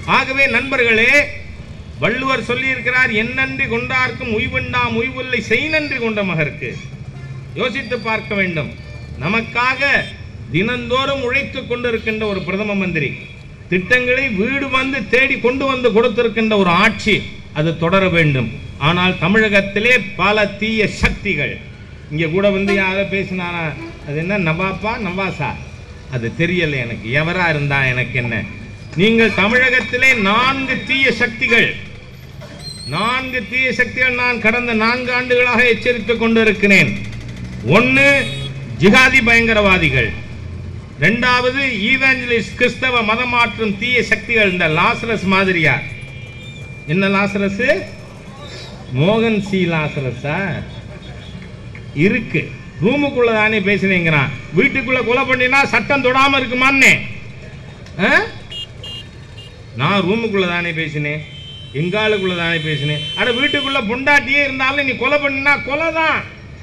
ஆகவே நண்பர்களே வள்ளுவர் சொல்லியிருக்கிறார் என்னன்றி கொண்டார்க்கும் உய்வெண்டாம் உய்வில்லை செய் நன்றி கொண்ட மகருக்கு யோசித்து பார்க்க வேண்டும் நமக்காக தினந்தோறும் உழைத்துக் கொண்டிருக்கின்ற ஒரு பிரதம மந்திரி திட்டங்களை வீடு வந்து தேடி கொண்டு வந்து கொடுத்திருக்கின்ற ஒரு ஆட்சி அது தொடர வேண்டும் ஆனால் தமிழகத்திலே பல தீய சக்திகள் இங்கே கூட வந்து யாரோ பேசினாரா அது என்ன நவாப்பா நவாசா அது தெரியல எனக்கு எவரா இருந்தா எனக்கு என்ன நீங்கள் தமிழகத்திலே நான்கு தீய சக்திகள் நான்கு தீய சக்திகள் நான் கடந்த நான்கு ஆண்டுகளாக எச்சரித்துக் கொண்டிருக்கிறேன் ஒன்று ஜிகாதி பயங்கரவாதிகள் ரெண்டாவது ஈவாஞ்சலிஸ்ட் கிறிஸ்தவ மதம் மாற்றும் தீய சக்திகள் இந்த லாசரஸ் மாதிரியா என்ன லாசரஸ் மோகன் சி லாசரஸா இருக்கு ரூமுக்குள்ள தானே பேசுனீங்கிறான் வீட்டுக்குள்ள கொலை பண்ணினா சட்டம் தொடாம இருக்குமான்னு ஆ? நான் ரூமுக்குள்ள தானே பேசினேன் எங்காளுக்குள்ள தானே பேசினேன் அட வீட்டுக்குள்ள பொண்டாட்டியே இருந்தாலும் நீ கொலை பண்ணினா கொலை தான்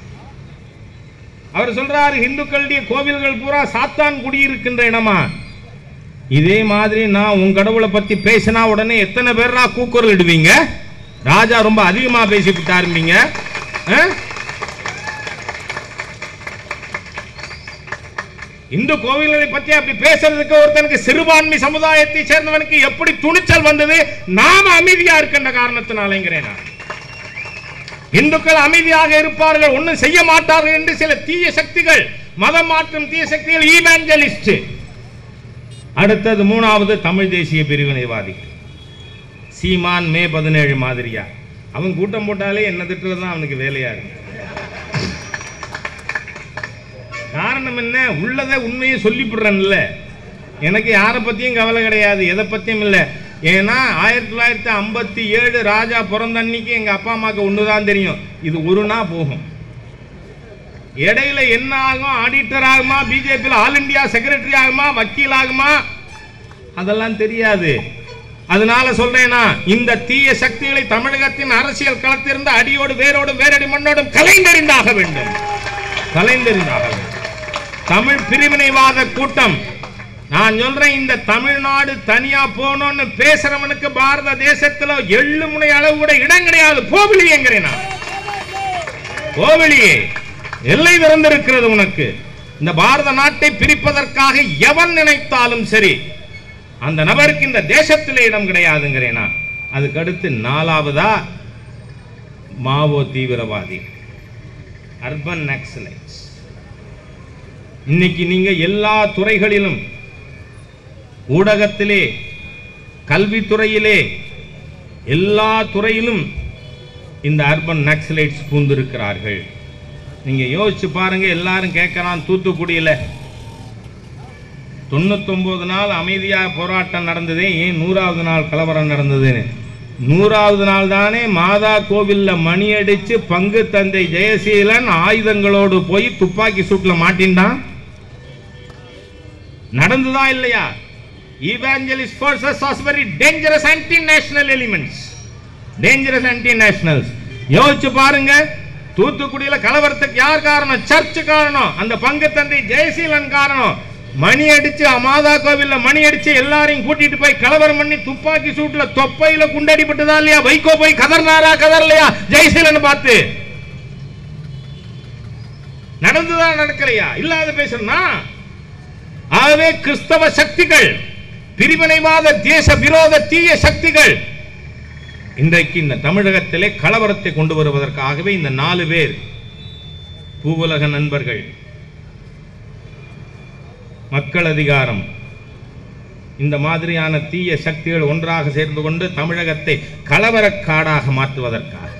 அவர் சொல்றாரு இந்துக்களுடைய கோவில்கள் பூரா சாத்தான் குடியிருக்கின்ற இடமா இதே மாதிரி நான் உன் கடவுளை பத்தி பேசினா உடனே எத்தனை பேர்ரா கூக்குரல் இடுவீங்க ராஜா ரொம்ப அதிகமா பேசிவிட்டா இருந்தீங்க ஆ? இந்து கோவில்களை பத்தி அப்படி பேசுறதுக்கு ஒருத்தனுக்கு சிறுபான்மை சமுதாயத்தை சேர்ந்தவனுக்கு எப்படி துணிச்சல் வந்தது நாம அமைதியா இருக்கின்ற காரணத்தினாலேங்கிறேன் நான் இந்துக்கள் அமைதியாக இருப்பார்கள் ஒன்றும் செய்ய மாட்டார்கள் என்று சில தீய சக்திகள் மதம் மாற்றும் தீய சக்திகள் ஈவாஞ்சலிஸ்ட் அடுத்தது மூணாவது தமிழ் தேசிய பிரிவினைவாதி சீமான் மே பதினேழு மாதிரியா அவன் கூட்டம் போட்டாலே என்ன திட்டுறது தான் அவனுக்கு வேலையா இருக்கு காரணம் என்ன உள்ளதை உண்மையை சொல்லிவிடுறேன்ல எனக்கு யாரை பற்றியும் கவலை கிடையாது எதை பற்றியும் இல்லை ஏன்னா ஆயிரத்தி தொள்ளாயிரத்தி ஐம்பத்தி ஏழு ராஜா பிறந்த அன்னைக்கு எங்கள் அப்பா அம்மாவுக்கு ஒன்று தான் தெரியும் இது ஒரு நாள் போகும் இடையில என்ன ஆகும் ஆடிட்டர் ஆகுமா பிஜேபியில் ஆல் இந்தியா செக்ரட்டரி ஆகுமா வக்கீல் ஆகுமா அதெல்லாம் தெரியாது அதனால சொல்றேனா இந்த தீய சக்திகளை தமிழகத்தின் அரசியல் களத்திலிருந்து அடியோடு வேரோடும் வேரடி மண்ணோடும் கலைந்தறிந்தாக வேண்டும் கலைந்தறிந்தாக வேண்டும் தமிழ் பிரிவினைவாத கூட்டம் நான் சொல்றேன் இந்த தமிழ்நாடு தனியா போகணும்னு பேசுறவனுக்கு பாரத தேசத்துல எள்ளு முனை அளவு கூட இடம் கிடையாது போவெளியேங்கிறேன் நான் கோவெளியே எல்லை திறந்திருக்கிறது உனக்கு இந்த பாரத நாட்டை பிரிப்பதற்காக எவன் நினைத்தாலும் சரி அந்த நபருக்கு இந்த தேசத்திலே இடம் கிடையாதுங்கிறேன் நான் அதுக்கு அடுத்து நாலாவதா மாவோ தீவிரவாதி அர்பன் நக்சலைட்ஸ் இன்னைக்கு நீங்க எல்லா துறைகளிலும் ஊடகத்திலே கல்வித்துறையிலே எல்லா துறையிலும் இந்த அர்பன் நக்சலைட்ஸ் பூந்திருக்கிறார்கள் நீங்க யோசிச்சு பாருங்க எல்லாரும் கேட்கறான் தூத்துக்குடியில தொண்ணூத்தொன்பது நாள் அமைதியாக போராட்டம் நடந்ததே ஏன் நூறாவது நாள் கலவரம் நடந்ததுன்னு நூறாவது நாள் தானே மாதா கோவில்ல மணி அடிச்சு பங்கு தந்தை ஜெயசீலன் ஆயுதங்களோடு போய் துப்பாக்கி சூட்ல மாட்டின்டான் நடந்துதா இல்லையா evangelist forces was very dangerous anti-national elements dangerous anti-nationals யோசிச்சு பாருங்க தூத்துக்குடியில கலவரத்துக்கு யார் காரணம் சர்ச் காரணம் அந்த பங்கு தந்தை ஜெயசீலன் காரணம் மணி அடிச்சு மாதா கோவில்ல மணி அடிச்சு எல்லாரையும் கூட்டிட்டு போய் கலவரம் பண்ணி துப்பாக்கி சூட்ல தொப்பையில குண்டடிப்பட்டதா இல்லையா வைகோ போய் கதர்னாரா கதறலையா ஜெயசீலன் பார்த்து நடந்துதா நடக்கலையா இல்லாத பேசுறனா ஆகவே கிறிஸ்தவ சக்திகள் பிரிவினைவாத தேச விரோத தீய சக்திகள் இன்றைக்கு இந்த தமிழகத்திலே கலவரத்தை கொண்டு வருவதற்காகவே இந்த நாலு பேர் பூவுலக நண்பர்கள் மக்கள் அதிகாரம் இந்த மாதிரியான தீய சக்திகள் ஒன்றாக சேர்ந்து கொண்டு தமிழகத்தை கலவரக்காடாக மாற்றுவதற்காக